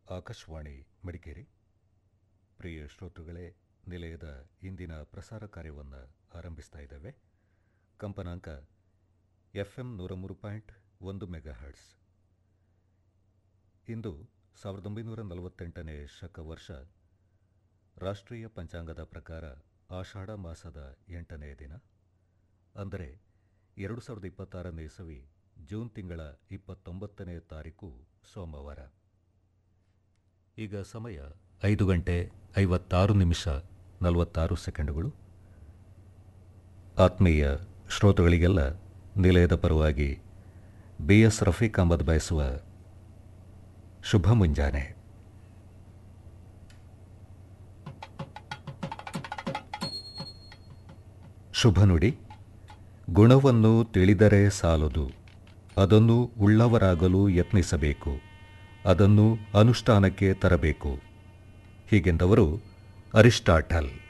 ಆಕಾಶವಾಣಿ ಮಡಿಕೇರಿ ಪ್ರಿಯ ಶ್ರೋತೃಗಳೇ ನಿಲಯದ ಇಂದಿನ ಪ್ರಸಾರ ಕಾರ್ಯವನ್ನು ಆರಂಭಿಸ್ತಾ ಇದ್ದೇವೆ ಕಂಪನಾಂಕ ಎಫ್ ಎಂ ನೂರ ಮೂರು ಪಾಯಿಂಟ್ ಒಂದು ಮೆಗಾ ಹರ್ಟ್ಸ್ ಇಂದು ಸಾವಿರದ ಒಂಬೈನೂರ ನಲವತ್ತೆಂಟನೇ ಶಕ ವರ್ಷ ರಾಷ್ಟ್ರೀಯ ಪಂಚಾಂಗದ ಪ್ರಕಾರ ಆಷಾಢ ಮಾಸದ ಎಂಟನೇ ದಿನ ಅಂದರೆ ಎರಡು ಸಾವಿರದ ಇಪ್ಪತ್ತಾರನೇ ಇಸವಿ ಜೂನ್ ತಿಂಗಳ ಇಪ್ಪತ್ತೊಂಬತ್ತನೇ ತಾರೀಕು ಸೋಮವಾರ ಈಗ ಸಮಯ ಐದು ಗಂಟೆ ಐವತ್ತಾರು ನಿಮಿಷ ನಲವತ್ತಾರು ಸೆಕೆಂಡುಗಳು ಆತ್ಮೀಯ ಶ್ರೋತೃಗಳಿಗೆಲ್ಲ ನಿಲಯದ ಪರವಾಗಿ ಬಿ ಎಸ್ ರಫೀಕ್ ಅಹಮದ್ ಬಯಸುವ ಶುಭ ಮುಂಜಾನೆ ಶುಭ ನುಡಿ ಗುಣವನ್ನು ತಿಳಿದರೆ ಸಾಲದು ಅದನ್ನು ಉಳ್ಳವರಾಗಲು ಯತ್ನಿಸಬೇಕು ಅದನ್ನು ಅನುಷ್ಠಾನಕ್ಕೆ ತರಬೇಕು ಹೀಗೆಂದವರು ಅರಿಸ್ಟಾಟಲ್